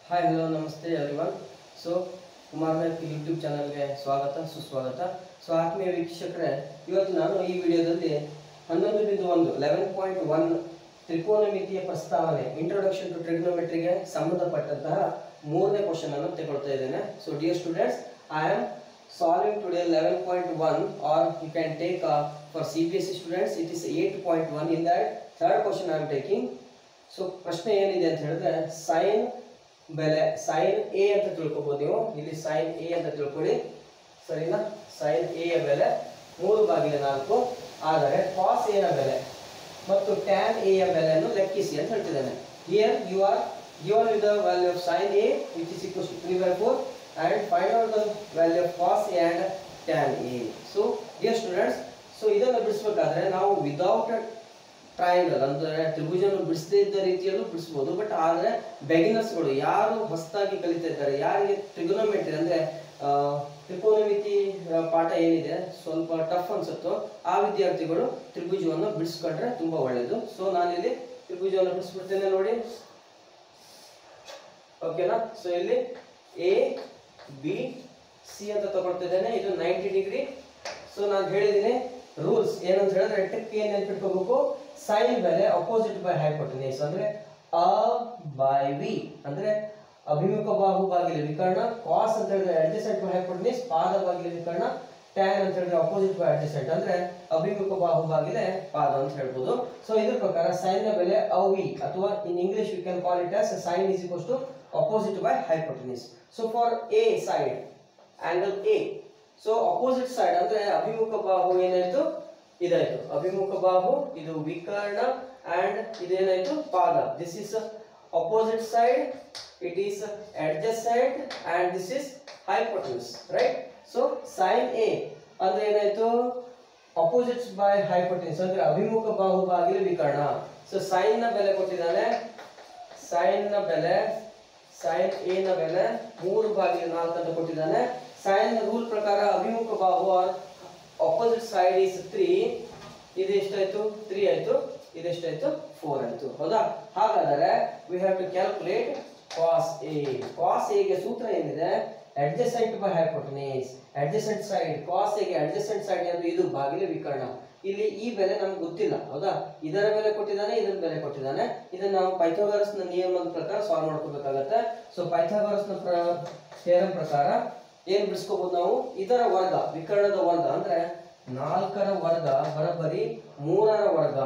hi hello ನಮಸ್ತೆ everyone so Kumar Naik YouTube ಚಾನಲ್ಗೆ ಸ್ವಾಗತ ಸುಸ್ವಾಗತ ಸೊ ಆತ್ಮೀಯ ವೀಕ್ಷಕರೇ ಇವತ್ತು ನಾನು ಈ ವಿಡಿಯೋದಲ್ಲಿ ಹನ್ನೊಂದು ಬಿಂದು ಒಂದು ಲೆವೆನ್ ಪಾಯಿಂಟ್ ಒನ್ ತ್ರಿಕೋನಮಿತಿಯ ಪ್ರಸ್ತಾವನೆ ಇಂಟ್ರೊಡಕ್ಷನ್ ಟು ಟ್ರಿಗ್ನೋಮೆಟ್ರಿಗೆ ಸಂಬಂಧಪಟ್ಟಂತಹ ಮೂರನೇ ಕ್ವಶನ್ ಅನ್ನು ತಗೊಳ್ತಾ ಇದ್ದೇನೆ so dear students I am solving today eleven point one or you can take for C B S C students it is eight point one in that third question I am taking so ಪ್ರಶ್ನೆ ಏನಿದೆ ಅಂತ ಹೇಳಿದ್ರೆ sign ಬೆಲೆ sine A ಅಂತ ತಿಳ್ಕೊಬೋದು ನೀವು ಇಲ್ಲಿ sine A ಅಂತ ತಿಳ್ಕೊಳ್ಳಿ ಸರಿನಾ ಸೈನ್ ಎ ಯ ಬೆಲೆ ಮೂರು ಬಾಗಿಲೆ ನಾಲ್ಕು ಆದರೆ ಕಾಸ್ ಎ ನ ಬೆಲೆ ಮತ್ತು ಟ್ಯಾನ್ ಎ ಯ ಬೆಲೆಯನ್ನು ಲೆಕ್ಕಿಸಿ ಅಂತ ಹೇಳ್ತಿದ್ದಾನೆ here you are given with the value of sine A which is equals to three by four and find out the value of cos A and tan A so dear students so ಇದನ್ನು ಬಿಡಿಸ್ಬೇಕಾದ್ರೆ ನಾವು without triangle ಅಂದರೆ ತ್ರಿಭುಜವನ್ನು ಬಿಡಿಸದೇ ಇದ್ದ ರೀತಿಯಲ್ಲೂ ಬಿಡಿಸ್ಬೋದು but ಆದರೆ ಬೆಗಿನರ್ಸ್ಗಳು ಯಾರು ಹೊಸದಾಗಿ ಕಲಿತಾ ಇದ್ದಾರೆ ಯಾರಿಗೆ ಟ್ರಿಗೊನೋಮೆಟ್ರಿ ಅಂದರೆ ತ್ರಿಕೋನಮಿತಿ ಆ, ಪಾಠ ಏನಿದೆ ಸ್ವಲ್ಪ ಟಫ್ ಅನ್ಸುತ್ತೋ ಆ ವಿದ್ಯಾರ್ಥಿಗಳು ತ್ರಿಭುಜವನ್ನು ಬಿಡಿಸ್ಕೊಂಡ್ರೆ ತುಂಬ ಒಳ್ಳೆಯದು ಸೊ ನಾನಿಲ್ಲಿ ತ್ರಿಭುಜವನ್ನು ಬಿಡಿಸ್ಬಿಡ್ತೇನೆ ನೋಡಿ ಓಕೆನಾ ಸೊ ಇಲ್ಲಿ ಎ ಬಿ ಸಿ ಅಂತ ತಗೊಳ್ತಿದ್ದೇನೆ ಇದು ನೈಂಟಿ ಡಿಗ್ರಿ ಸೊ ನಾನು ಹೇಳಿದ್ದೀನಿ ರೂಲ್ಸ್ ಏನಂತ ಹೇಳಿದ್ರೆ ಟ್ರಿಕ್ ಏನ್ ನೆನ್ಪಿಟ್ಕೋಬೇಕು ಸೈನ್ ಬೆಲೆ ಅಪೋಸಿಟ್ ಬೈ ಹೈಪೋಟೆನಿಸ್ ಅಂದ್ರೆ ಅ ಬೈ ವಿ ಅಂದ್ರೆ ಅಭಿಮುಖ ಬಾಹು ಬಾಗಿಲು ವಿಕರ್ಣ ಕಾಸ್ ಅಂತ ಹೇಳಿದ್ರೆ ಅಡ್ಜಸೆಂಟ್ ಬೈ ಹೈಪೋಟೆನಿಸ್ ಪಾದ ಬಾಗಿಲು ವಿಕರ್ಣ ಟ್ಯಾನ್ ಅಂತ ಹೇಳಿದ್ರೆ ಅಪೋಸಿಟ್ ಬೈ ಅಡ್ಜಸೆಂಟ್ ಅಂದ್ರೆ ಅಭಿಮುಖ ಬಾಹು ಬಾಗಿಲೆ ಪಾದ ಅಂತ ಹೇಳ್ಬೋದು ಸೊ ಇದ್ರ ಪ್ರಕಾರ ಸೈನ್ ನ ಬೆಲೆ ಅವಿ ಅಥವಾ in English we can call it as sine is equals to opposite by hypotenuse so for A side angle A so opposite side ಅಂದ್ರೆ ಅಭಿಮುಖ ಬಾಹು ಏನಾಯ್ತು ಇದಾಯ್ತು ಅಭಿಮುಖ ಬಾಹು ಇದು ವಿಕರ್ಣ ಅಂಡ್ ಇದೇನಾಯ್ತು ಪಾದ this is opposite side it is adjacent and this is hypotenuse right so sine A ಅಂದ್ರೆ ಏನಾಯ್ತು ಅಪೋಸಿಟ್ಸ್ ಬೈ ಹೈಪೋಟೆನ್ಸ್ ಅಂದ್ರೆ ಅಭಿಮುಖ ಬಾಹು ಬಾಗಿಲು ವಿಕರ್ಣ ಸೊ ಸೈನ್ ನ ಬೆಲೆ ಕೊಟ್ಟಿದ್ದಾನೆ ಸೈನ್ ನ ಬೆಲೆ ಸೈನ್ ಎ ನ ಬೆಲೆ ಮೂರು ಬಾಗಿಲು ನಾಲ್ಕು ಅಂತ ಕೊಟ್ಟಿದ್ದಾನೆ ಸೈನ್ ರೂಲ್ ಪ್ರಕಾರ ಅಭಿಮುಖ ಬಾಹು ಅಪೋಸಿಟ್ ಸೈಡ್ ಇಸ್ ತ್ರೀ ಇದು ಎಷ್ಟಾಯ್ತು ತ್ರೀ ಆಯ್ತು ಇದೆಷ್ಟಾಯ್ತು ಫೋರ್ ಆಯ್ತು ಹೌದಾ ಹಾಗಾದರೆ we have to calculate cos A cos ಎಗೆ ಸೂತ್ರ ಏನಿದೆ adjacent by hypotenuse adjacent side cos ಎಗೆ ಅಡ್ಜಸೆಂಟ್ ಸೈಡ್ ಅಂದ್ರೆ ಇದು ಬಾಗಿಲು ವಿಕರ್ಣ ಇಲ್ಲಿ ಈ ಬೆಲೆ ನಮ್ಗೆ ಗೊತ್ತಿಲ್ಲ ಹೌದಾ ಇದರ ಬೆಲೆ ಕೊಟ್ಟಿದ್ದಾನೆ ಇದರ ಬೆಲೆ ಕೊಟ್ಟಿದ್ದಾನೆ ಇದನ್ನ ನಾವು ಪೈಥಾಗರಸ್ ನ ನಿಯಮದ ಪ್ರಕಾರ ಸಾಲ್ವ್ ಮಾಡ್ಕೋಬೇಕಾಗತ್ತೆ ಸೊ ಪೈಥಾಗರಸ್ ನ ಥಿಯರಂ ಪ್ರಕಾರ ಏನ್ ಬಿಡಿಸ್ಕೋಬಹುದು ನಾವು ಇದರ ವರ್ಗ ವಿಕರ್ಣದ ವರ್ಗ ಅಂದ್ರೆ ನಾಲ್ಕರ ವರ್ಗ ಬರೋಬ್ಬರಿ ಮೂರರ ವರ್ಗ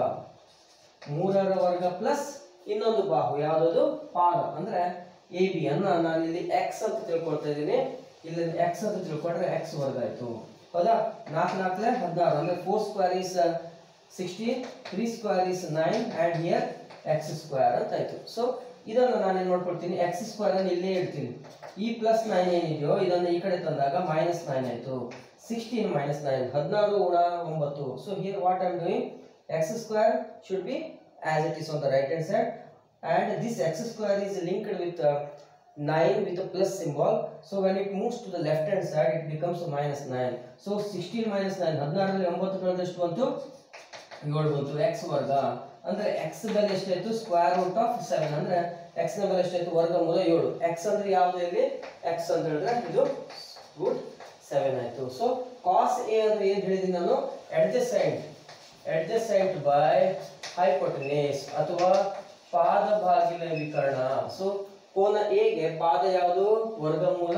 ಮೂರರ ವರ್ಗ ಪ್ಲಸ್ ಇನ್ನೊಂದು ಬಾಹು ಯಾವ್ದದು ಪಾದ ಅಂದ್ರೆ ಎ ಬಿ ಅನ್ನ ನಾನು ಇಲ್ಲಿ ಎಕ್ಸ್ ಅಂತ ತಿಳ್ಕೊಳ್ತಾ ಇದ್ದೀನಿ ಇಲ್ಲಿ ಎಕ್ಸ್ ಅಂತ ತಿಳ್ಕೊಂಡ್ರೆ ಎಕ್ಸ್ ವರ್ಗ ಆಯ್ತು ಹೌದಾ ನಾಲ್ಕು ನಾಲ್ಕಲೆ ಹದಿನಾರು ಅಂದ್ರೆ four square is sixty three square is nine and here x square ಅಂತ ಆಯ್ತು ಸೊ ಇದನ್ನು ನಾನು ಏನು ಮಾಡ್ಕೊಳ್ತೀನಿ ಎಕ್ಸ್ ಸ್ಕ್ವೇರ್ ಅನ್ನು ಇಲ್ಲೇ ಇಡ್ತೀನಿ ಈ ಪ್ಲಸ್ ನೈನ್ ಏನಿದೆಯೋ ಇದನ್ನು ಈ ಕಡೆ ತಂದಾಗ ಮೈನಸ್ ನೈನ್ ಆಯಿತು ಸಿಕ್ಸ್ಟೀನ್ ಮೈನಸ್ ನೈನ್ ಹದಿನಾರು ಗುಣ ಒಂಬತ್ತು so here what I'm doing x square should be as it is on the right hand side and this x square is linked with uh, 9 with a plus symbol so when it moves to the left hand side it becomes minus 9 so 16 minus 9 ಹದಿನಾರರಲ್ಲಿ ಒಂಬತ್ತು ಕಳೆದಷ್ಟು ಬಂತು ಏಳು ಬಂತು X ವರ್ಗ ಅಂದ್ರೆ x ಬೆಲೆ ಎಷ್ಟಾಯ್ತು square root of seven ಅಂದ್ರೆ ಎಕ್ಸ್ ನ ಬೆಲೆ ಎಷ್ಟಾಯ್ತು ವರ್ಗಮೂಲ ಏಳು ಎಕ್ಸ್ ಅಂದ್ರೆ ಯಾವುದು ಇಲ್ಲಿ ಎಕ್ಸ್ ಅಂತ ಹೇಳಿದ್ರೆ ಇದು ರೂಟ್ ಸೆವೆನ್ ಆಯ್ತು ಸೊ ಕಾಸ್ ಎ ಅಂದ್ರೆ ಏನ್ ಹೇಳಿದೀನಿ ನಾನು ಅಡ್ಜಸೆಂಟ್ ಅಡ್ಜಸೆಂಟ್ ಬೈ ಹೈಪೋಟೆನೇಸ್ ಅಥವಾ ಪಾದ ಬಾಗಿಲ ವಿಕರ್ಣ ಸೊ ಕೋನ ಎಗೆ ಪಾದ ಯಾವುದು ವರ್ಗಮೂಲ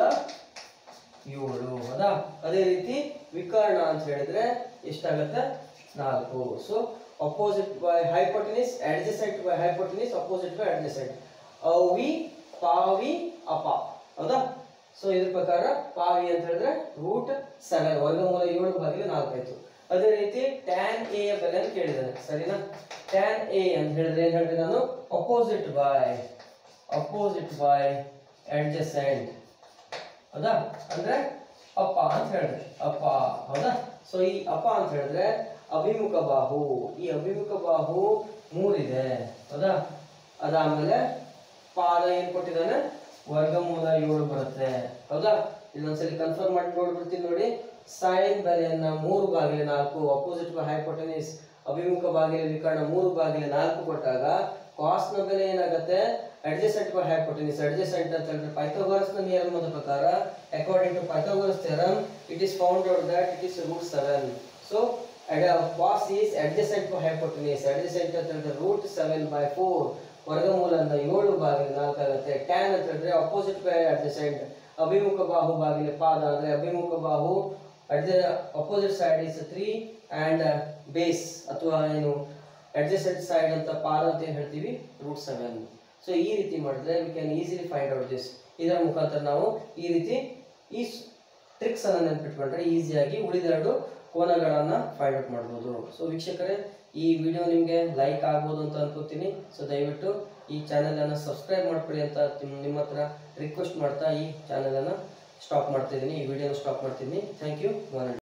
ಏಳು ಹೌದಾ ಅದೇ ರೀತಿ ವಿಕರ್ಣ ಅಂತ ಹೇಳಿದ್ರೆ ಎಷ್ಟಾಗತ್ತೆ ನಾಲ್ಕು so opposite by hypotenuse adjacent by hypotenuse opposite by adjacent ಅವಿ ಪಾವಿ ಅಪ ಹೌದಾ ಸೊ ಇದ್ರ ಪ್ರಕಾರ ಪಾವಿ ಅಂತ ಹೇಳಿದ್ರೆ ರೂಟ್ ಸೆವೆನ್ ವರ್ಗಮೂಲ ಏಳು ಬಾಗಿಲು ನಾಲ್ಕು ಆಯ್ತು ಅದೇ ರೀತಿ ಟ್ಯಾನ್ ಎ ಯ ಬೆಲೆ ಕೇಳಿದ್ದಾನೆ ಸರಿನಾ ಟ್ಯಾನ್ ಎ ಅಂತ ಹೇಳಿದ್ರೆ ಏನ್ ಹೇಳಿದೆ ನಾನು opposite by opposite by adjacent ಹೌದಾ ಅಂದ್ರೆ ಅಪ್ಪ ಅಂತ ಹೇಳಿದ್ರೆ ಅಪ್ಪ ಹೌದಾ ಸೊ ಈ ಅಪ್ಪ ಅಂತ ಹೇಳಿದ್ರೆ ಅಭಿಮುಖ ಬಾಹು ಈ ಅಭಿಮುಖ ಬಾಹು ಮೂರಿದೆ ಹೌದಾ ಅದಾದ್ಮೇಲೆ ಪಾದ ಏನ್ ಕೊಟ್ಟಿದ್ದಾನೆ ವರ್ಗಮೂಲ ಏಳು ಬರುತ್ತೆ ಹೌದಾ ಇನ್ನೊಂದ್ಸಲಿ ಕನ್ಫರ್ಮ್ ಮಾಡಿ ನೋಡ್ಬಿಡ್ತೀನಿ ನೋಡಿ ಸೈನ್ ಬೆಲೆಯನ್ನ ಮೂರು ಬಾಗಿಲು ನಾಲ್ಕು ಅಪೋಸಿಟ್ ಬೈ ಹೈಪೋಟೆನಿಸ್ ಅಭಿಮುಖ ಬಾಗಿಲು ವಿಕರ್ಣ ಮೂರು ಬಾಗಿಲು ನಾಲ್ಕು ಕೊಟ್ಟಾಗ ಕಾಸ್ ನ ಬೆಲೆ ಏನಾಗುತ್ತೆ ಅಡ್ಜಸೆಂಟ್ ಬೈ ಹೈಪೋಟೆನಿಸ್ ಅಡ್ಜಸೆಂಟ್ ಅಂತ ಹೇಳಿದ್ರೆ ಪೈಥಾಗೋರಸ್ ನ ನಿಯಮದ ಪ್ರಕಾರ according to Pythagoras theorem it is found out that it is root seven so cos is adjacent by hypotenuse adjacent ಅಂತ ಹೇಳಿದ್ರೆ ರೂಟ್ ಸೆವೆನ್ ಬೈ ಫೋರ್ ವರ್ಗಮೂಲ ಅಂದ್ರೆ ಏಳು ಬಾಗಿಲು ನಾಲ್ಕು ಆಗುತ್ತೆ ಟ್ಯಾನ್ ಅಂತ ಹೇಳಿದ್ರೆ ಅಪೋಸಿಟ್ ಬೈ ಅಡ್ಜಸೆಂಟ್ ಅಭಿಮುಖ ಬಾಹು ಬಾಗಿಲು ಪಾದ ಅಂದ್ರೆ ಅಭಿಮುಖ ಬಾಹು ಅಡ್ಜ opposite side is three and base ಅಥವಾ ಏನು ಅಡ್ಜಸೆಂಟ್ ಸೈಡ್ ಅಂತ ಪಾದ ಅಂತ ಏನ್ ಹೇಳ್ತೀವಿ ರೂಟ್ ಸೆವೆನ್ ಸೊ ಈ ರೀತಿ ಮಾಡಿದ್ರೆ we can easily find out this ಇದರ ಮುಖಾಂತರ ನಾವು ಈ ರೀತಿ ಈ ಟ್ರಿಕ್ಸ್ ಅನ್ನ ನೆನ್ಪಿಟ್ಕೊಂಡ್ರೆ ಈಸಿಯಾಗಿ ಉಳಿದೆರಡು ಕೋನಗಳನ್ನ ಫೈಂಡ್ ಔಟ್ ಮಾಡ್ಬೋದು ಸೊ ವೀಕ್ಷಕರೇ ಈ ವಿಡಿಯೋ ನಿಮಗೆ ಲೈಕ್ ಆಗ್ಬೋದು ಅಂತ ಅನ್ಕೋತೀನಿ ಸೊ ದಯವಿಟ್ಟು ಈ ಚಾನೆಲ್ ಅನ್ನ ಸಬ್ಸ್ಕ್ರೈಬ್ ಮಾಡ್ಕೊಳ್ಳಿ ಅಂತ ನಿಮ್- ನಿಮ್ಮ ಹತ್ರ ರಿಕ್ವೆಸ್ಟ್ ಮಾಡ್ತಾ ಈ ಚಾನೆಲ್ ಅನ್ನ ಸ್ಟಾಪ್ ಮಾಡ್ತಿದ್ದೀನಿ ಈ ವಿಡಿಯೋನ ಸ್ಟಾಪ್ ಮಾಡ್ತೀನಿ ಥ್ಯಾಂಕ್ ಯು ಒನ್